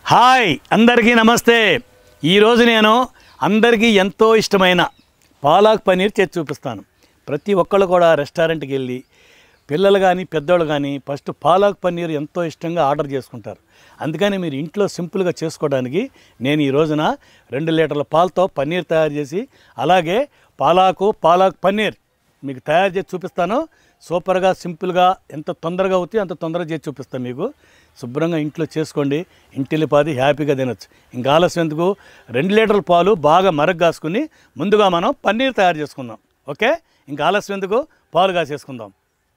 Hi అందరికీ నమస్తే ఈరోజు నేను అందరికీ ఎంతో ఇష్టమైన పాలాక్ పనీర్ చేసి చూపిస్తాను ప్రతి ఒక్కళ్ళు కూడా రెస్టారెంట్కి వెళ్ళి పిల్లలు కానీ పెద్దోళ్ళు కానీ ఫస్ట్ పాలాక్ పన్నీర్ ఎంతో ఇష్టంగా ఆర్డర్ చేసుకుంటారు అందుకని మీరు ఇంట్లో సింపుల్గా చేసుకోవడానికి నేను ఈ రోజున రెండు లీటర్ల పాలతో పన్నీర్ తయారు చేసి అలాగే పాలాకు పాలాక్ పన్నీర్ మీకు తయారు చేసి చూపిస్తాను సూపర్గా సింపుల్గా ఎంత తొందరగా అవుతాయి అంత తొందరగా చేసి చూపిస్తాను మీకు శుభ్రంగా ఇంట్లో చేసుకోండి ఇంటిల్లిపాది హ్యాపీగా తినొచ్చు ఇంకా ఆలస్యం ఎందుకు రెండు లీటర్ల పాలు బాగా మరగ కాసుకుని ముందుగా మనం పన్నీర్ తయారు చేసుకుందాం ఓకే ఇంకా ఆలస్యం ఎందుకు పాలు కాసేసుకుందాం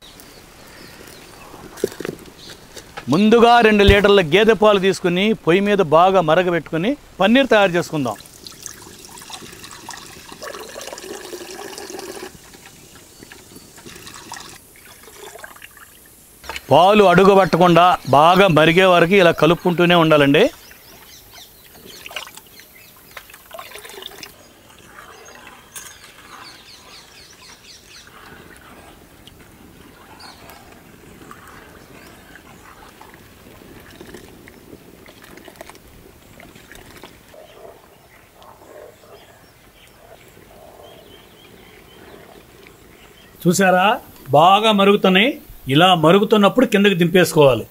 ముందుగా రెండు లీటర్ల గేదె పాలు తీసుకుని పొయ్యి మీద బాగా మరగబెట్టుకుని పన్నీర్ తయారు చేసుకుందాం పాలు అడుగు పట్టకుండా బాగా మరిగే వరకు ఇలా కలుపుకుంటూనే ఉండాలండి చూసారా బాగా మరుగుతున్నాయి ఇలా మరుగుతున్నప్పుడు కిందకి దింపేసుకోవాలి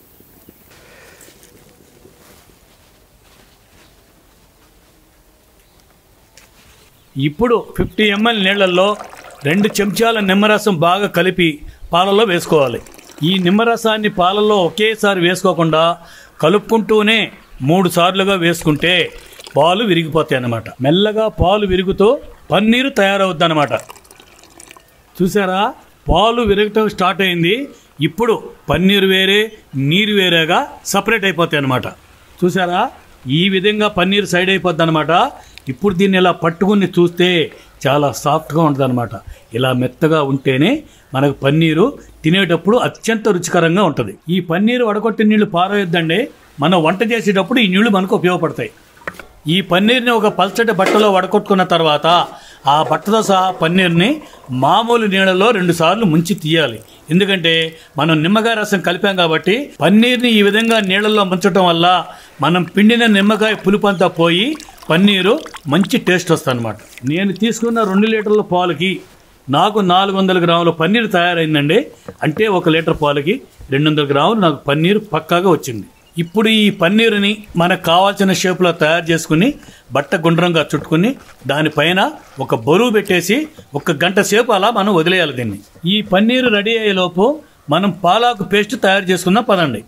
ఇప్పుడు ఫిఫ్టీ ఎంఎల్ నీళ్ళల్లో రెండు చెంచాల నిమ్మరసం బాగా కలిపి పాలలో వేసుకోవాలి ఈ నిమ్మరసాన్ని పాలలో ఒకేసారి వేసుకోకుండా కలుపుకుంటూనే మూడు సార్లుగా వేసుకుంటే పాలు విరిగిపోతాయి అన్నమాట మెల్లగా పాలు విరుగుతూ పన్నీరు తయారవుద్ది అన్నమాట చూసారా పాలు విరగటం స్టార్ట్ అయింది ఇప్పుడు పన్నీరు వేరే నీరు వేరేగా సపరేట్ అయిపోతాయి అన్నమాట చూసారా ఈ విధంగా పన్నీర్ సైడ్ అయిపోద్ది అనమాట ఇప్పుడు దీన్ని ఇలా పట్టుకుని చూస్తే చాలా సాఫ్ట్గా ఉంటుంది అనమాట ఇలా మెత్తగా ఉంటేనే మనకు పన్నీరు తినేటప్పుడు అత్యంత రుచికరంగా ఉంటుంది ఈ పన్నీరు వడకొట్టిన నీళ్లు పారవేద్దండి మనం వంట చేసేటప్పుడు ఈ నీళ్లు మనకు ఉపయోగపడతాయి ఈ పన్నీర్ని ఒక పల్చటి బట్టలో వడకొట్టుకున్న తర్వాత ఆ బట్టతో సహా పన్నీర్ని మామూలు నీళ్ళలో రెండు సార్లు ముంచి తీయాలి ఎందుకంటే మనం నిమ్మకాయ రసం కలిపాం కాబట్టి పన్నీర్ని ఈ విధంగా నీళ్ళల్లో ముంచడం వల్ల మనం పిండిన నిమ్మకాయ పులుపంతా పోయి పన్నీరు మంచి టేస్ట్ వస్తుంది అనమాట నేను తీసుకున్న రెండు లీటర్ల పాలకి నాకు నాలుగు వందల గ్రాముల పన్నీర్ తయారైందండి అంటే ఒక లీటర్ పాలకి రెండు వందల గ్రాములు నాకు పన్నీర్ పక్కాగా వచ్చింది ఇప్పుడు ఈ పన్నీరుని మనకు కావాల్సిన షేప్లో తయారు చేసుకుని బట్ట గుండ్రంగా చుట్టుకుని దానిపైన ఒక బరువు పెట్టేసి ఒక గంట సేపు అలా మనం వదిలేయాలి దీన్ని ఈ పన్నీరు రెడీ అయ్యేలోపు మనం పాలాకు పేస్ట్ తయారు చేసుకుందాం పదండి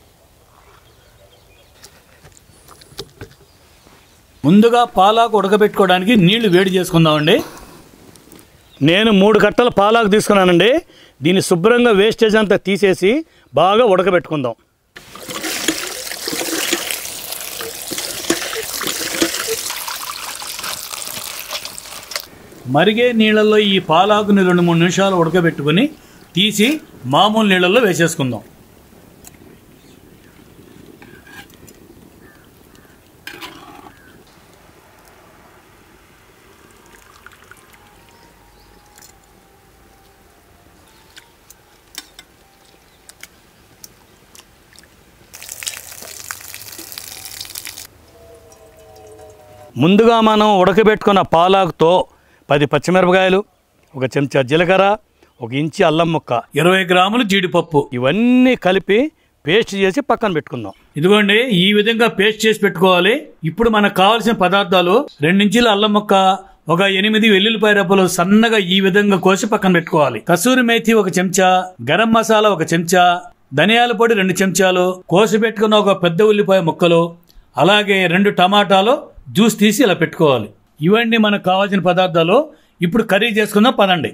ముందుగా పాలాకు ఉడకబెట్టుకోవడానికి నీళ్లు వేడి చేసుకుందామండి నేను మూడు కట్టల పాలాకు తీసుకున్నానండి దీన్ని శుభ్రంగా వేస్టేజ్ అంతా తీసేసి బాగా ఉడకబెట్టుకుందాం మరిగే నీళ్ళల్లో ఈ పాలాకుని రెండు మూడు నిమిషాలు ఉడకబెట్టుకుని తీసి మామూలు నీళ్ళల్లో వేసేసుకుందాం ముందుగా మనం ఉడకబెట్టుకున్న పాలాకుతో పది పచ్చిమిరపకాయలు ఒక చెంచా జీలకర్ర ఒక ఇంచి అల్లం ముక్క ఇరవై గ్రాములు జీడిపప్పు ఇవన్నీ కలిపి పేస్ట్ చేసి పక్కన పెట్టుకుందాం ఇదిగోండి ఈ విధంగా పేస్ట్ చేసి పెట్టుకోవాలి ఇప్పుడు మనకు కావాల్సిన పదార్థాలు రెండించీల అల్లం ముక్క ఒక ఎనిమిది వెల్లుల్లిపాయ రెబ్బలు సన్నగా ఈ విధంగా కోసి పక్కన పెట్టుకోవాలి కసూరి మేథి ఒక చెంచా గరం మసాలా ఒక చెంచా ధనియాల పొడి రెండు చెంచాలు కోసి పెట్టుకున్న ఒక పెద్ద ఉల్లిపాయ ముక్కలు అలాగే రెండు టమాటాలు జ్యూస్ తీసి ఇలా పెట్టుకోవాలి ఇవన్నీ మనకు కావాల్సిన పదార్థాలు ఇప్పుడు కర్రీ చేసుకుందాం పదండి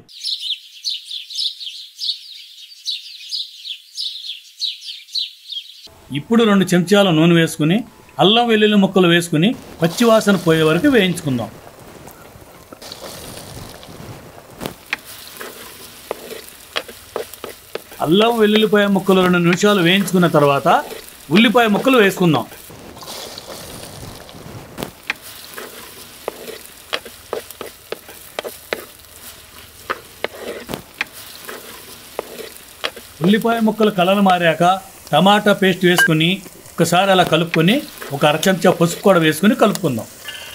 ఇప్పుడు రెండు చెంచాల నూనె వేసుకుని అల్లం వెల్లుల్లి ముక్కలు వేసుకుని పచ్చివాసన పోయే వరకు వేయించుకుందాం అల్లం వెల్లుల్లిపాయ ముక్కలు రెండు నిమిషాలు వేయించుకున్న తర్వాత ఉల్లిపాయ ముక్కలు వేసుకుందాం ఉల్లిపాయ ముక్కలు కలర్ మారాక టమాటా పేస్ట్ వేసుకుని ఒకసారి అలా కలుపుకొని ఒక అర చెంచా పసుపు కూడా వేసుకుని కలుపుకుందాం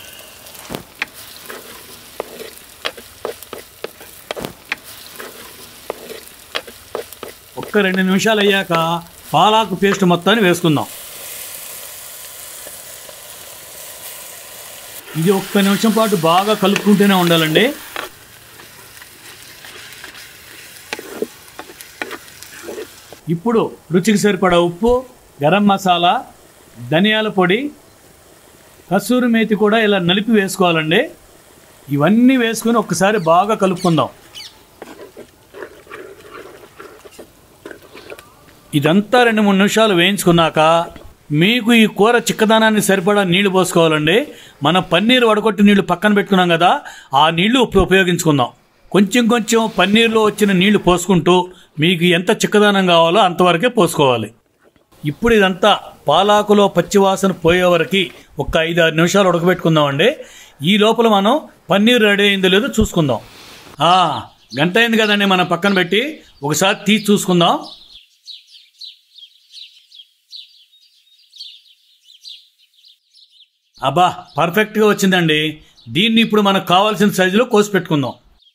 ఒక్క రెండు నిమిషాలు అయ్యాక పాలాకు పేస్ట్ మొత్తాన్ని వేసుకుందాం ఇది ఒక్క నిమిషం పాటు బాగా కలుపుకుంటూనే ఉండాలండి ఇప్పుడు రుచికి సరిపడా ఉప్పు గరం మసాలా ధనియాల పొడి కసూరి మేతి కూడా ఇలా నలిపి వేసుకోవాలండి ఇవన్నీ వేసుకొని ఒక్కసారి బాగా కలుపుకుందాం ఇదంతా రెండు మూడు నిమిషాలు వేయించుకున్నాక మీకు ఈ కూర చిక్కదనాన్ని సరిపడా నీళ్లు పోసుకోవాలండి మనం పన్నీర్ వడగొట్టి నీళ్లు పక్కన పెట్టుకున్నాం కదా ఆ నీళ్లు ఇప్పుడు ఉపయోగించుకుందాం కొంచెం కొంచెం పన్నీర్లో వచ్చిన నీళ్లు పోసుకుంటూ మీకు ఎంత చిక్కదనం కావాలో అంతవరకే పోసుకోవాలి ఇప్పుడు ఇదంతా పాలాకులో పచ్చివాసన పోయే వరకు ఒక ఐదు ఆరు నిమిషాలు ఉడకబెట్టుకుందామండి ఈ లోపల మనం పన్నీర్ రెడీ అయిందో లేదో చూసుకుందాం ఆ, గంట అయింది కదండి మనం పక్కన పెట్టి ఒకసారి తీసి చూసుకుందాం అబ్బా పర్ఫెక్ట్గా వచ్చిందండి దీన్ని ఇప్పుడు మనకు కావాల్సిన సైజులో కోసి పెట్టుకుందాం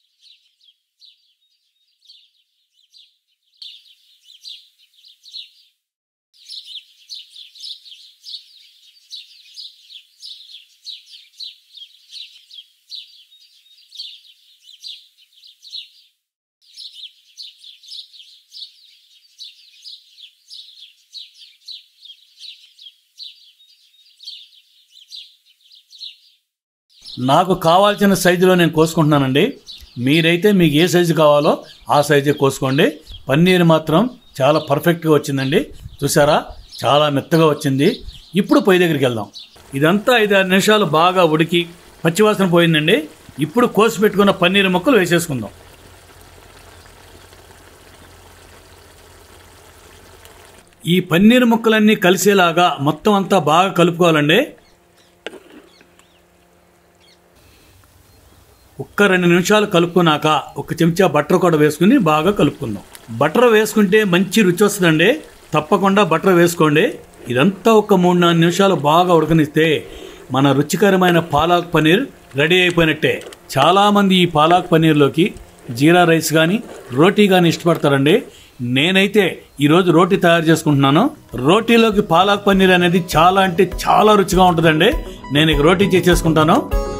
నాకు కావాల్సిన సైజులో నేను కోసుకుంటున్నానండి మీరైతే మీకు ఏ సైజు కావాలో ఆ సైజే కోసుకోండి పన్నీర్ మాత్రం చాలా పర్ఫెక్ట్గా వచ్చిందండి చూసారా చాలా మెత్తగా వచ్చింది ఇప్పుడు పొయ్యి దగ్గరికి వెళ్దాం ఇదంతా ఐదు ఆరు నిమిషాలు బాగా ఉడికి పచ్చివాసన పోయిందండి ఇప్పుడు కోసి పెట్టుకున్న పన్నీర్ ముక్కలు వేసేసుకుందాం ఈ పన్నీర్ ముక్కలన్నీ కలిసేలాగా మొత్తం అంతా బాగా కలుపుకోవాలండి ఒక్క రెండు నిమిషాలు కలుపుకున్నాక ఒక చెంచా బటర్ కూడా వేసుకుని బాగా కలుపుకుందాం బటర్ వేసుకుంటే మంచి రుచి వస్తుందండి తప్పకుండా బటర్ వేసుకోండి ఇదంతా ఒక మూడు నాలుగు నిమిషాలు బాగా ఉడకనిస్తే మన రుచికరమైన పాలాక్ పన్నీర్ రెడీ అయిపోయినట్టే చాలామంది ఈ పాలాక్ పన్నీర్లోకి జీరా రైస్ కానీ రోటీ కానీ ఇష్టపడతారండి నేనైతే ఈరోజు రోటీ తయారు చేసుకుంటున్నాను రోటీలోకి పాలాక్ పన్నీర్ అనేది చాలా అంటే చాలా రుచిగా ఉంటుందండి నేను ఇక రోటీ చేసేసుకుంటాను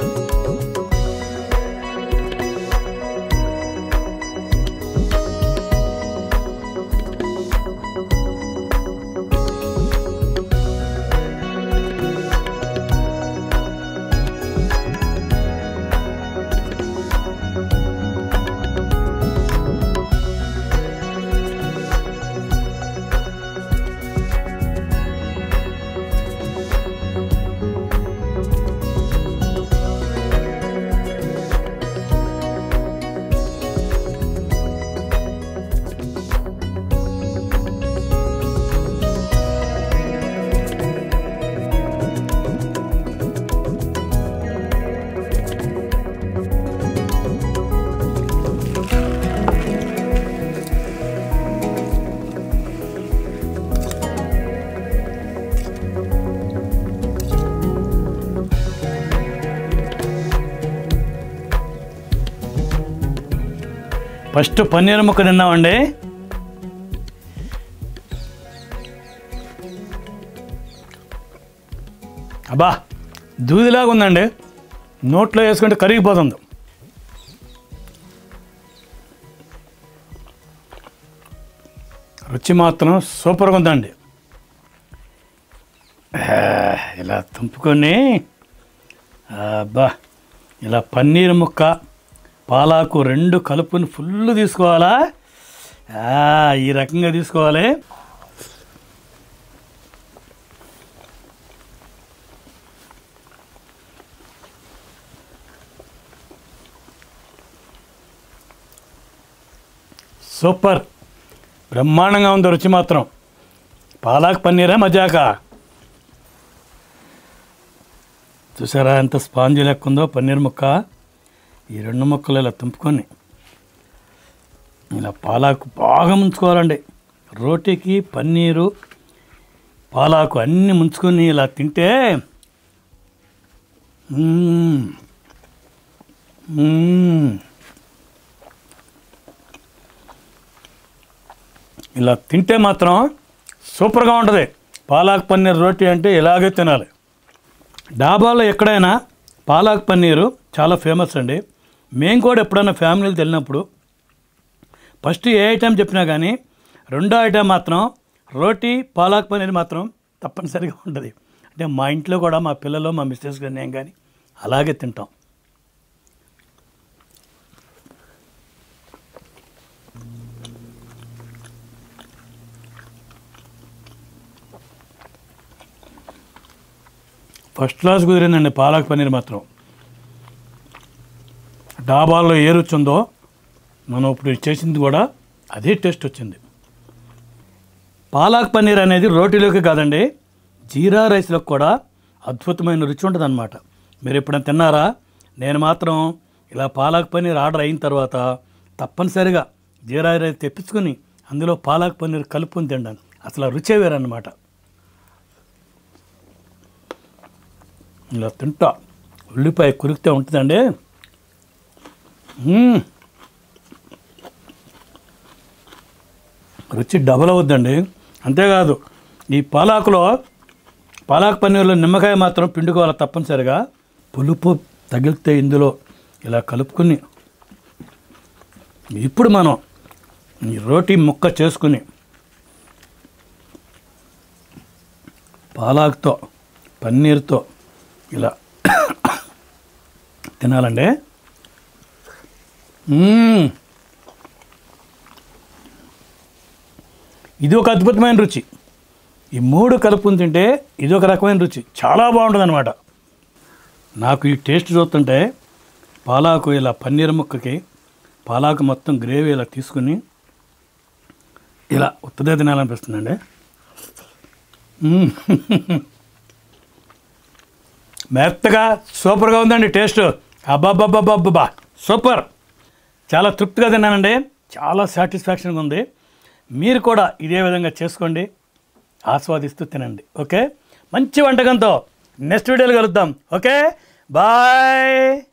ఫస్ట్ పన్నీర్ ముక్క తిన్నామండి అబ్బా దూదిలాగా ఉందండి నోట్లో వేసుకుంటే కరిగిపోతుంది రుచి మాత్రం సూపర్గా ఉందండి ఆ, ఇలా తుంపుకొని అబ్బా ఇలా పన్నీర్ ముక్క పాలాకు రెండు కలుపుని ఫుల్ తీసుకోవాలా ఆ, ఈ రకంగా తీసుకోవాలి సూపర్ బ్రహ్మాండంగా ఉంది రుచి మాత్రం పాలాక్ పన్నీరా మజాకా చూసారా ఎంత స్పాంజీ లెక్క ఉందో పన్నీర్ ముక్క ఈ రెండు ముక్కలు ఇలా తుంపుకొని ఇలా పాలాకు బాగా ముంచుకోవాలండి రోటీకి పన్నీరు పాలాకు అన్నీ ముంచుకొని ఇలా తింటే మ్మ్. మ్మ్. ఇలా తింటే మాత్రం సూపర్గా ఉంటుంది పాలాక్ పన్నీర్ రోటీ అంటే ఇలాగే తినాలి డాబాలో ఎక్కడైనా పాలాక్ పన్నీరు చాలా ఫేమస్ అండి మేము కూడా ఎప్పుడైనా ఫ్యామిలీతో వెళ్ళినప్పుడు ఫస్ట్ ఏ ఐటెం చెప్పినా కానీ రెండో ఐటెం మాత్రం రోటీ పాలాక్ పన్నీర్ మాత్రం తప్పనిసరిగా ఉంటుంది అంటే మా ఇంట్లో కూడా మా పిల్లలు మా మిస్సెస్ కానీ నేను కానీ అలాగే తింటాం ఫస్ట్ క్లాస్ కుదిరిందండి పాలక్ పన్నీర్ మాత్రం డాబాల్లో ఏ రుచి ఉందో మనం ఇప్పుడు చేసింది కూడా అదే టేస్ట్ వచ్చింది పాలక్ పన్నీర్ అనేది రోటీలోకి కాదండి జీరా రైస్లోకి కూడా అద్భుతమైన రుచి ఉంటుంది అనమాట మీరు ఎప్పుడైనా తిన్నారా నేను మాత్రం ఇలా పాలక్ పన్నీర్ ఆర్డర్ అయిన తర్వాత తప్పనిసరిగా జీరా రైస్ తెప్పించుకొని అందులో పాలక్ పన్నీర్ కలుపుకొని తిండాను అసలు ఆ రుచే వేరన్నమాట ఇలా తింటా ఉల్లిపాయ కురికితే ఉంటుందండి మ్మ్. రుచి డబల్ అవుద్దండి అంతేకాదు ఈ పాలాకులో పాలాక్ పన్నీర్లో నిమ్మకాయ మాత్రం పిండుకోవాలి తప్పనిసరిగా పులుపు తగిలితే ఇందులో ఇలా కలుపుకుని ఇప్పుడు మనం ఈ రోటీ ముక్క చేసుకుని పాలాకుతో పన్నీర్తో ఇలా తినాలండి మ్మ్. ఇది ఒక అద్భుతమైన రుచి ఈ మూడు కలుపుకుని తింటే ఇది ఒక రకమైన రుచి చాలా బాగుంటుంది అనమాట నాకు ఈ టేస్ట్ చూస్తుంటే పాలాకు ఇలా పన్నీర్ ముక్కకి పాలాకు మొత్తం గ్రేవీ ఇలా తీసుకుని ఇలా ఉత్తదే తినాలనిపిస్తుందండి మ్మ్. మెత్తగా సూపర్గా ఉందండి టేస్ట్ అబ్బాబ్బాబ్బాబ్బా సూపర్ చాలా తృప్తిగా తిన్నానండి చాలా సాటిస్ఫాక్షన్గా ఉంది మీరు కూడా ఇదే విధంగా చేసుకోండి ఆస్వాదిస్తూ తినండి ఓకే మంచి వంటకంతో నెక్స్ట్ వీడియోలో కలుద్దాం ఓకే బాయ్